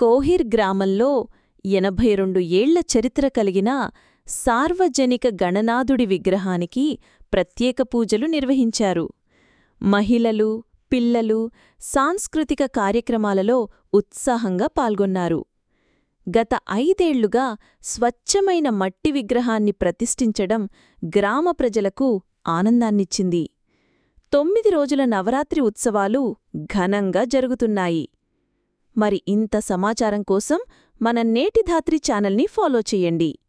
కోహిర్ గ్రామంలో ఎనభై రెండు ఏళ్ల చరిత్ర కలిగిన సార్వజనిక గణనాథుడి విగ్రహానికి ప్రత్యేక పూజలు నిర్వహించారు మహిళలు పిల్లలు సాంస్కృతిక కార్యక్రమాలలో ఉత్సాహంగా పాల్గొన్నారు గత ఐదేళ్లుగా స్వచ్ఛమైన మట్టి విగ్రహాన్ని ప్రతిష్ఠించడం గ్రామ ప్రజలకు ఆనందాన్నిచ్చింది తొమ్మిది రోజుల నవరాత్రి ఉత్సవాలు ఘనంగా జరుగుతున్నాయి మరి ఇంత సమాచారం కోసం మన నేటి ధాత్రి ఛానల్ని ఫాలో చెయ్యండి